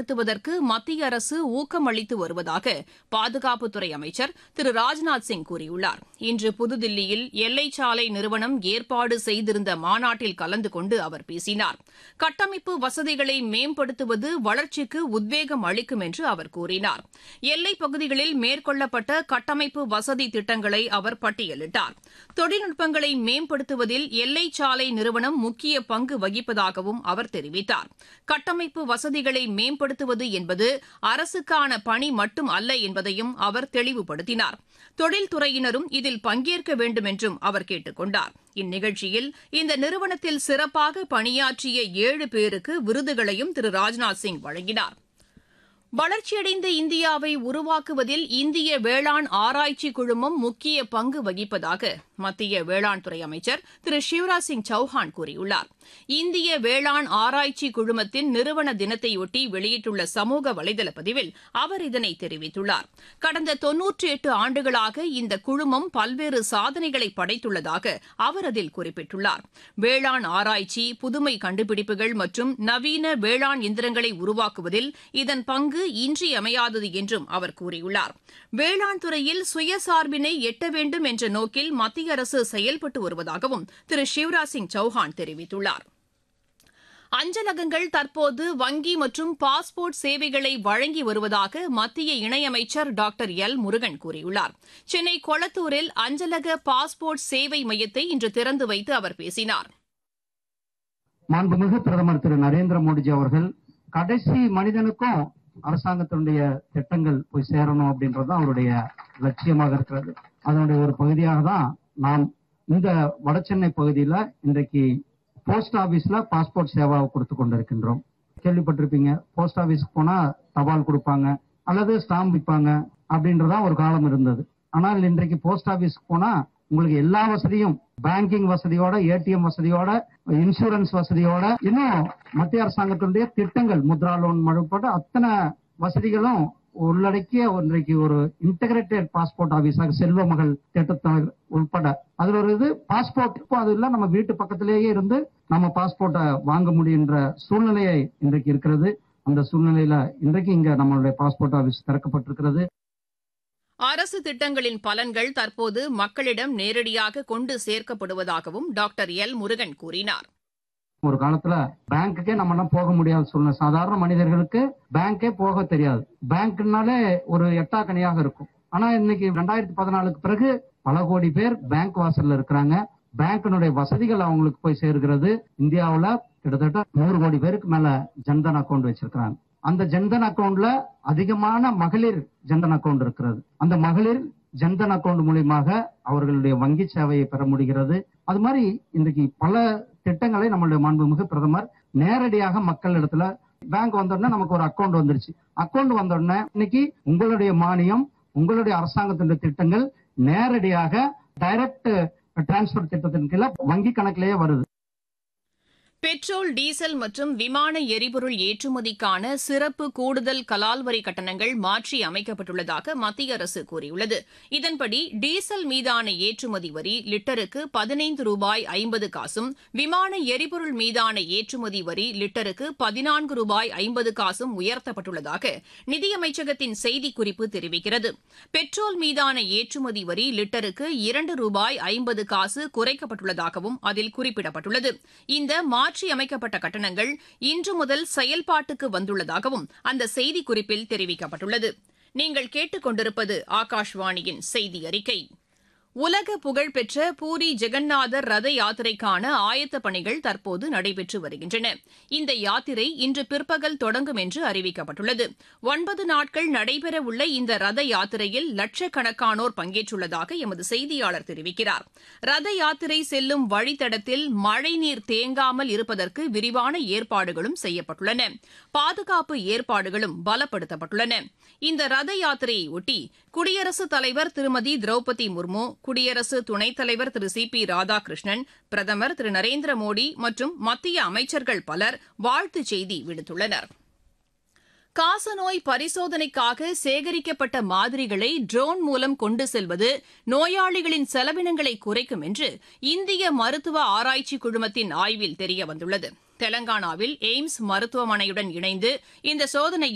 மேம்படுத்துவதற்கு மத்திய அரசு ஊக்கமளித்து வருவதாக பாதுகாப்புத்துறை அமைச்சர் திரு ராஜ்நாத் சிங் கூறியுள்ளார் இன்று புதுதில்லியில் எல்லைச்சாலை நிறுவனம் ஏற்பாடு செய்திருந்த மாநாட்டில் கலந்து கொண்டு அவர் பேசினார் கட்டமைப்பு வசதிகளை மேம்படுத்துவது வளர்ச்சிக்கு உத்வேகம் அளிக்கும் என்று அவர் கூறினார் எல்லைப் பகுதிகளில் மேற்கொள்ளப்பட்ட கட்டமைப்பு வசதி திட்டங்களை அவர் பட்டியலிட்டார் தொழில்நுட்பங்களை மேம்படுத்துவதில் எல்லைச்சாலை நிறுவனம் முக்கிய பங்கு வகிப்பதாகவும் அவர் தெரிவித்தார் கட்டமைப்பு வசதிகளை மேம்படுத்துவது என்பது அரசுக்கான பணி மட்டும் அல்ல என்பதையும் அவர் தெளிவுபடுத்தினார் தொழில்துறையினரும் இதில் பங்கேற்க வேண்டும் என்றும் அவர் கேட்டுக் கொண்டார் இந்நிகழ்ச்சியில் இந்த நிறுவனத்தில் சிறப்பாக பணியாற்றிய ஏழு பேருக்கு விருதுகளையும் திரு ராஜ்நாத் சிங் வழங்கினார் வளர்ச்சியடைந்த இந்தியாவை உருவாக்குவதில் இந்திய வேளாண் ஆராய்ச்சி குழுமம் முக்கிய பங்கு வகிப்பதாக மத்திய வேளாண் துறை அமைச்சர் திரு சிவராஜ் சிங் சௌஹான் கூறியுள்ளார் இந்திய வேளாண் ஆராய்ச்சி குழுமத்தின் நிறுவன தினத்தையொட்டி வெளியிட்டுள்ள சமூக வலைதள பதிவில் அவர் இதனை தெரிவித்துள்ளார் கடந்த தொன்னூற்றி எட்டு ஆண்டுகளாக இந்த குழுமம் பல்வேறு சாதனைகளை படைத்துள்ளதாக அவர் அதில் குறிப்பிட்டுள்ளார் வேளாண் ஆராய்ச்சி புதுமை கண்டுபிடிப்புகள் மற்றும் நவீன வேளாண் இயந்திரங்களை உருவாக்குவதில் இதன் பங்கு இன்றியமையாதது என்றும் அவர் கூறியுள்ளார் வேளாண் துறையில் சுயசார்பினை எட்ட வேண்டும் என்ற நோக்கில் மத்திய அரசு செயல்பட்டு வருவதாகவும் திரு சிவராஜ் சிங் சௌஹான் தெரிவித்துள்ளார் அஞ்சலகங்கள் தற்போது வங்கி மற்றும் பாஸ்போர்ட் சேவைகளை வழங்கி வருவதாக மத்திய இணையமைச்சர் டாக்டர் எல் முருகன் கூறியுள்ளார் சென்னை கொளத்தூரில் அஞ்சலக பாஸ்போர்ட் சேவை மையத்தை இன்று திறந்து வைத்து அவர் பேசினார் மாண்புமிகு பிரதமர் திரு நரேந்திர மோடிஜி அவர்கள் கடைசி மனிதனுக்கும் அரசாங்கத்தினுடைய திட்டங்கள் போய் சேரணும் அப்படின்றது அவருடைய லட்சியமாக இருக்கிறது அதனுடைய ஒரு பகுதியாக தான் நாம் இந்த வடசென்னை பகுதியில இன்றைக்கு போஸ்ட் ஆபீஸ்ல பாஸ்போர்ட் சேவாவை கொடுத்து கொண்டிருக்கின்றோம் கேள்விப்பட்டிருப்பீங்க போஸ்ட் ஆபீஸ்க்கு போனா தபால் கொடுப்பாங்க அல்லது ஸ்டாம்ப் விற்பாங்க அப்படின்றதா ஒரு காலம் இருந்தது ஆனால் இன்றைக்கு போஸ்ட் ஆபீஸ்க்கு போனா உங்களுக்கு எல்லா வசதியும் பேங்கிங் வசதியோட ஏடிஎம் வசதியோட இன்சூரன்ஸ் வசதியோட இன்னும் மத்திய அரசாங்கத்தினுடைய திட்டங்கள் முத்ரா லோன் உட்பட அத்தனை வசதிகளும் உள்ளடக்கிய இன்றைக்கு ஒரு இன்டகிரேட்டட் பாஸ்போர்ட் ஆபீஸாக செல்வ மகள் திட்டத்தை உட்பட அதுல ஒரு இது பாஸ்போர்ட் இப்போ அது இல்ல நம்ம வீட்டு பக்கத்திலேயே இருந்து நம்ம பாஸ்போர்ட்டை வாங்க முடியுன்ற சூழ்நிலையை இன்றைக்கு இருக்கிறது அந்த சூழ்நிலையில இன்றைக்கு இங்க நம்மளுடைய பாஸ்போர்ட் ஆபீஸ் திறக்கப்பட்டிருக்கிறது அரசு திட்டங்களின் பலன்கள் தற்போது மக்களிடம் நேரடியாக கொண்டு சேர்க்கப்படுவதாகவும் டாக்டர் எல் முருகன் கூறினார் ஒரு காலத்துல பேங்க்குக்கே நம்ம எல்லாம் போக முடியாத சூழ்நிலை சாதாரண மனிதர்களுக்கு பேங்கே போக தெரியாது பேங்க்னாலே ஒரு எட்டா கனியாக இருக்கும் ஆனா இன்னைக்கு ரெண்டாயிரத்தி பதினாலுக்கு பிறகு பல கோடி பேர் பேங்க் வாசல்ல இருக்கிறாங்க பேங்கினுடைய வசதிகள் அவங்களுக்கு போய் சேர்கிறது இந்தியாவுல கிட்டத்தட்ட நூறு கோடி பேருக்கு மேல ஜன்தன் அக்கௌண்ட் வச்சிருக்கிறாங்க அந்த ஜன்தன் அக்கௌண்ட்ல அதிகமான மகளிர் ஜன்தன் அக்கௌண்ட் இருக்கிறது அந்த மகளிர் ஜன்தன் அக்கௌண்ட் மூலியமாக அவர்களுடைய வங்கி சேவையை பெற முடிகிறது அது மாதிரி இன்றைக்கு பல திட்டங்களை நம்மளுடைய மாண்புமிகு பிரதமர் நேரடியாக மக்கள் இடத்துல பேங்க் வந்தோடனே நமக்கு ஒரு அக்கௌண்ட் வந்துருச்சு அக்கௌண்ட் வந்தோடனே இன்னைக்கு உங்களுடைய மானியம் உங்களுடைய அரசாங்கத்தினுடைய திட்டங்கள் நேரடியாக டைரக்ட் டிரான்ஸ்பர் திட்டத்தின் கீழே வங்கி கணக்கிலேயே வருது பெட்ரோல் டீசல் மற்றும் விமான எரிபொருள் ஏற்றுமதிக்கான சிறப்பு கூடுதல் கலால் வரி கட்டணங்கள் மாற்றி அமைக்கப்பட்டுள்ளதாக மத்திய அரசு கூறியுள்ளது இதன்படி டீசல் மீதான ஏற்றுமதி வரி லிட்டருக்கு பதினைந்து ரூபாய் ஐம்பது காசும் விமான எரிபொருள் மீதான ஏற்றுமதி வரி லிட்டருக்கு பதினான்கு ரூபாய் ஐம்பது காசும் உயர்த்தப்பட்டுள்ளதாக நிதியமைச்சகத்தின் செய்திக்குறிப்பு தெரிவிக்கிறது பெட்ரோல் மீதான ஏற்றுமதி வரி லிட்டருக்கு இரண்டு ரூபாய் ஐம்பது காசு குறைக்கப்பட்டுள்ளதாகவும் அதில் குறிப்பிடப்பட்டுள்ளது இந்த மாற்றி அமைக்கப்பட்ட கட்டணங்கள் இன்று முதல் செயல்பாட்டுக்கு வந்துள்ளதாகவும் அந்த செய்திக்குறிப்பில் தெரிவிக்கப்பட்டுள்ளது நீங்கள் கேட்டுக்கொண்டிருப்பது ஆகாஷ்வாணியின் செய்தி அறிக்கை உலக புகழ்பெற்ற பூரி ஜெகநாதர் ரத யாத்திரைக்கான ஆயத்த பணிகள் தற்போது நடைபெற்று வருகின்றன இந்த யாத்திரை இன்று பிற்பகல் தொடங்கும் என்று அறிவிக்கப்பட்டுள்ளது ஒன்பது நாட்கள் நடைபெறவுள்ள இந்த ரத யாத்திரையில் லட்சக்கணக்கானோர் பங்கேற்றுள்ளதாக எமது செய்தியாளர் தெரிவிக்கிறார் ரத யாத்திரை செல்லும் வழித்தடத்தில் மழைநீர் தேங்காமல் இருப்பதற்கு விரிவான ஏற்பாடுகளும் செய்யப்பட்டுள்ளன பாதுகாப்பு ஏற்பாடுகளும் பலப்படுத்தப்பட்டுள்ளன இந்த ரத யாத்திரையை ஒட்டி குடியரசுத் தலைவர் திருமதி திரௌபதி முர்மு குடியரசு துணைத் தலைவர் திரு சி பி ராதாகிருஷ்ணன் பிரதமர் திரு நரேந்திர மோடி மற்றும் மத்திய அமைச்சர்கள் பலர் வாழ்த்துச் செய்தி விடுத்துள்ளனர் காசநோய் பரிசோதனைக்காக சேகரிக்கப்பட்ட மாதிரிகளை ட்ரோன் மூலம் கொண்டு செல்வது நோயாளிகளின் செலவினங்களை குறைக்கும் என்று இந்திய மருத்துவ ஆராய்ச்சி குழுமத்தின் ஆய்வில் தெரியவந்துள்ளது தெலங்கானாவில் எய்ம்ஸ் மருத்துவமனையுடன் இணைந்து இந்த சோதனையை